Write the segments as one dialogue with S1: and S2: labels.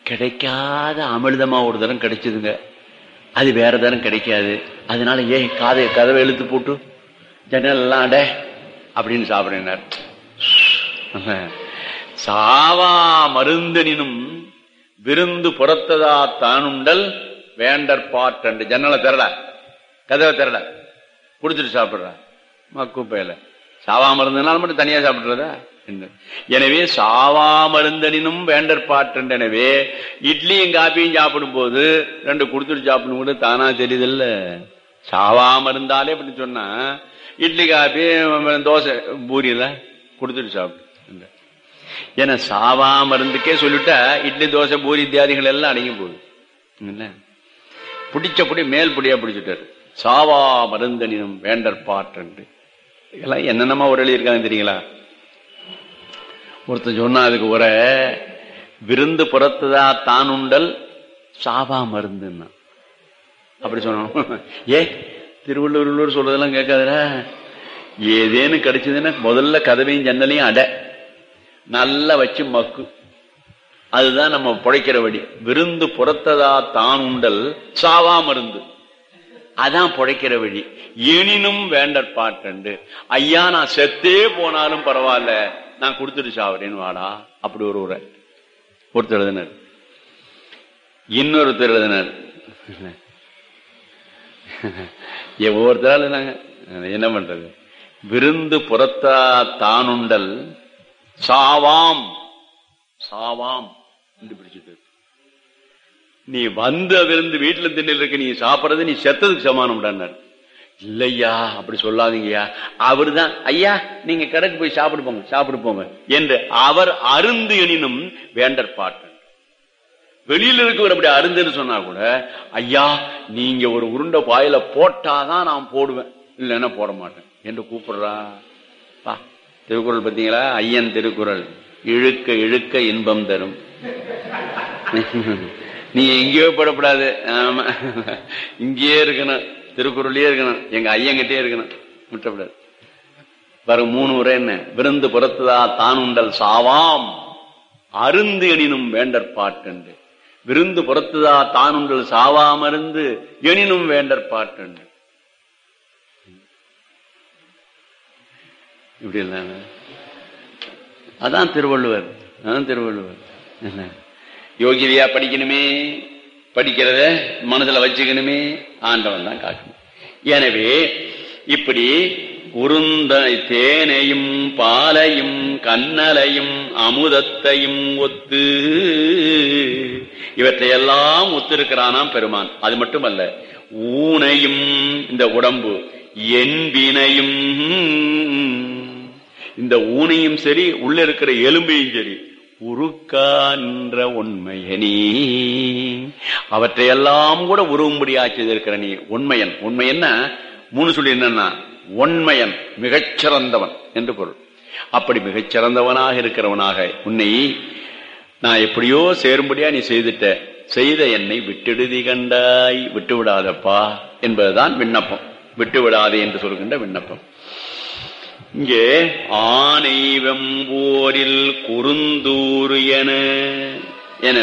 S1: கிடைக்காத அமிர்தமா ஒரு தரம் கிடைச்சதுங்க அது வேற தரம் கிடைக்காது அதனால ஏன் காதை கதவை இழுத்து போட்டு ஜன்னல் எல்லாம் அட அப்படின்னு சாப்பிடுறார் சாவா மருந்தனினும் விருந்து புறத்ததா தானுண்டல் வேண்டற்பாட்டு ஜன்னலை திரட கதவை திரட குடிச்சிட்டு சாப்பிடுற மக்குப்பையில சாவா மருந்துனால மட்டும் தனியா சாப்பிடுறதா என்ன? எனவே சாவா மருந்தனினும் வேண்டற்பாட்டு எனவே இட்லியும் காப்பியும் சாப்பிடும் போது ரெண்டு குடுத்துட்டு சாப்பிடும் கூட தானா தெரியுதில்ல சாவா மருந்தாலே அப்படி சொன்னா இட்லி காப்பி தோசை பூரியில குடுத்துட்டு சாப்பிடு ஏன்னா சாவா மருந்துக்கே சொல்லிட்டா இட்லி தோசை பூரி இத்தியாதிகள் எல்லாம் அடங்கி போகுது இல்ல பிடிச்ச புடி மேல் புடியா பிடிச்சிட்டாரு சாவா மருந்தனினும் வேண்டற்பாட்டு இதெல்லாம் என்னென்னமா ஒரு எழுதியிருக்காங்க தெரியுங்களா ஒருத்தன் சொன்னா அதுக்கு ஒரு விருந்து புறத்துதா தான் உண்டல் சாவா மருந்துன்னா அப்படி சொன்னோம் ஏ திருவள்ளூர் சொல்றதெல்லாம் கேட்காதடா ஏதேன்னு கிடைச்சதுன்னா முதல்ல கதவையும் ஜன்னலையும் அடை நல்லா வச்சு மக்கு அதுதான் நம்ம புழைக்கிற வழி விருந்து புறத்ததா தான் உண்டல் சாவா மருந்து அதான் புழைக்கிற வழி எனினும் வேண்டற்பாட்டு ஐயா நான் செத்தே போனாலும் பரவாயில்ல நான் கொடுத்துட்டு சாவறேன்னு வாடா அப்படி ஒரு உரை ஒருத்தர் எழுதினார் இன்னொருத்தர் எழுதினார் ஒவ்வொருத்தரால் எழுதினாங்க என்ன பண்றது விருந்து புறத்தா தானுண்டல் சாவாம் சாவாம் என்று பிடிச்சிட்டு நீ வந்த விருந்து வீட்டுல திண்ணில் இருக்க நீ சாப்பிடுறது நீ செத்ததுக்கு சமானம் இல்லையா அப்படி சொல்லாதீங்கய்யா அவரு தான் ஐயா நீங்க கடைக்கு போய் சாப்பிடு போங்க சாப்பிடு போங்க என்று அவர் அருந்து எனினும் வேண்டற்பாட்டு வெளியில இருக்கவர் அப்படி அருந்துன்னு சொன்னா கூட ஐயா நீங்க ஒரு உருண்டை பாயில போட்டாதான் நான் போடுவேன் இல்லைன்னா போட மாட்டேன் என்று கூப்பிடுறா பா திருக்குறள் பார்த்தீங்களா ஐயன் திருக்குறள் இழுக்க இழுக்க இன்பம் தரும் நீ எங்கேயோ படப்படாது ஆமா இங்கேயே இருக்கணும் திருக்குறளே இருக்கணும் எங்க ஐயங்கிட்டே இருக்கணும் விட்டப்படாது வரும் மூணு உரை என்ன விருந்து புறத்துதா தான் உண்டல் சாவாம் அருந்து எனினும் வேண்டற்பாட்டு விருந்து புறத்துதா தான் உண்டல் சாவாமருந்து எனினும் வேண்டற்பாட்டு இப்படி இல்லாம அதான் திருவள்ளுவர் அதான் திருவள்ளுவர் என்ன யோகிதையா படிக்கணுமே படிக்கிறத மனசுல வச்சுக்கணுமே ஆண்டவன் தான் காக்கணும் எனவே இப்படி உருந்த தேனையும் பாலையும் கண்ணலையும் அமுதத்தையும் ஒத்து இவற்றையெல்லாம் ஒத்திருக்கிறானாம் பெருமான் அது மட்டுமல்ல ஊனையும் இந்த உடம்பு என்பினையும் இந்த ஊனையும் சரி உள்ள இருக்கிற எலும்பையும் சரி உருக்கான்ற உண்மையனி அவற்றையெல்லாம் கூட உருவும்படியா செய்திருக்கிற நீ உண்மையன் உண்மையன்னா மூணு சொல்லி என்னன்னா உண்மையன் மிகச்சிறந்தவன் என்று பொருள் அப்படி மிகச்சிறந்தவனாக இருக்கிறவனாக உன்னை நான் எப்படியோ சேரும்படியா நீ செய்துட்ட செய்த என்னை விட்டுடுதி கண்டாய் விட்டு விடாதப்பா என்பதுதான் விண்ணப்பம் விட்டு விடாதே என்று சொல்கின்ற விண்ணப்பம் இங்கே ஆனை வெம்போரில் குறுந்தூறு என என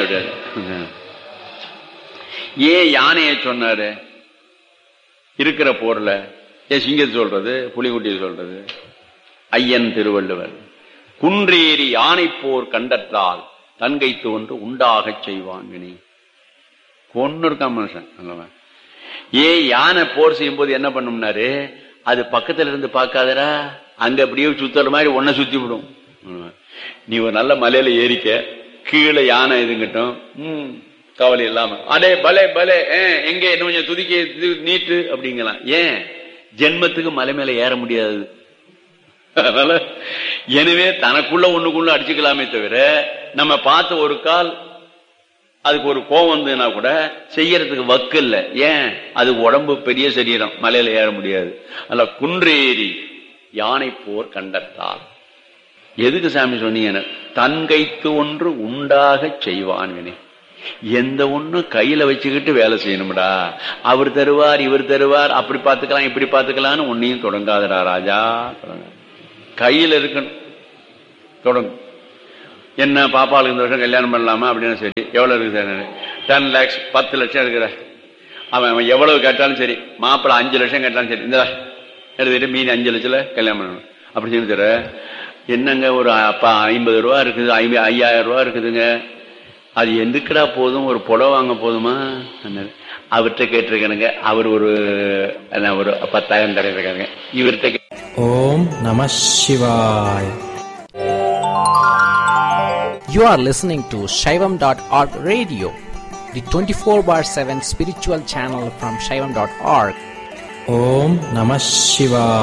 S1: ஏன் யானையை சொன்னாரு இருக்கிற போர்ல ஏன் சிங்கத்தை சொல்றது புலிகுட்டியை சொல்றது ஐயன் திருவள்ளுவர் குன்றேறி யானை போர் கண்டற்றால் தன்கை தோன்று உண்டாகச் செய்வான் வினி கொன்னு இருக்கான் மனுஷன் அல்லவன் ஏன் யானை போர் செய்யும் போது என்ன பண்ணும்னாரு அது பக்கத்துல இருந்து பார்க்காதரா அங்க அப்படியே சுத்துற மாதிரி ஒன்ன சுத்தி விடும் நீ ஒரு நல்ல மலையில ஏறிக்க கீழே யானை இதுங்கட்டும் உம் கவலை இல்லாம அடே பலே பலே எங்க என்ன கொஞ்சம் துதிக்க நீட்டு அப்படிங்கலாம் ஏன் ஜென்மத்துக்கு மலை மேல ஏற முடியாது அதனால எனவே தனக்குள்ள ஒண்ணுக்குள்ள அடிச்சுக்கலாமே தவிர நம்ம பார்த்த ஒரு கால் அதுக்கு ஒரு கோவம் வந்ததுன்னா கூட செய்யறதுக்கு வக்கு இல்லை ஏன் அது உடம்பு பெரிய சரீரம் மலையில ஏற முடியாது அல்ல குன்றேறி யானை போர் கண்டத்தால் எதுக்கு சாமி சொன்னீங்க தன் கைத்து ஒன்று உண்டாக செய்வான் வினை எந்த ஒண்ணு கையில வச்சுக்கிட்டு வேலை செய்யணும்டா அவர் தருவார் இவர் தருவார் அப்படி பார்த்துக்கலாம் இப்படி பார்த்துக்கலாம்னு ஒன்னையும் தொடங்காதடா ராஜா தொடங்க கையில இருக்கணும் தொடங்கும் என்ன பாப்பாளுக்கு இந்த வருஷம் கல்யாணம் பண்ணலாமா அப்படின்னு சரி எவ்வளவு இருக்குது டென் லேக்ஸ் பத்து லட்சம் இருக்கிற அவன் அவன் எவ்வளவு கேட்டாலும் சரி மாப்பிள்ளை அஞ்சு லட்சம் கேட்டாலும் சரி இந்த எடுத்துக்கிட்டு மீதி அஞ்சு லட்சத்துல கல்யாணம் பண்ணணும் அப்படி சொல்லி தர என்னங்க ஒரு அப்பா ஐம்பது ரூபா இருக்குது ஐம்ப ஐயாயிரம் ரூபா இருக்குதுங்க அது எதுக்குடா போதும் ஒரு புடவை வாங்க போதுமா அண்ணாரு. அவர்கிட்ட கேட்டிருக்கேனுங்க அவர் ஒரு என்ன, ஒரு பத்தாயிரம் தரையிருக்காங்க இவர்கிட்ட கே-
S2: ஓம் நம சிவாய்
S3: You are listening to Shaivam.org radio, the 24 bar 7 spiritual channel from Shaivam.org.
S2: ஓம் நம சிவாய்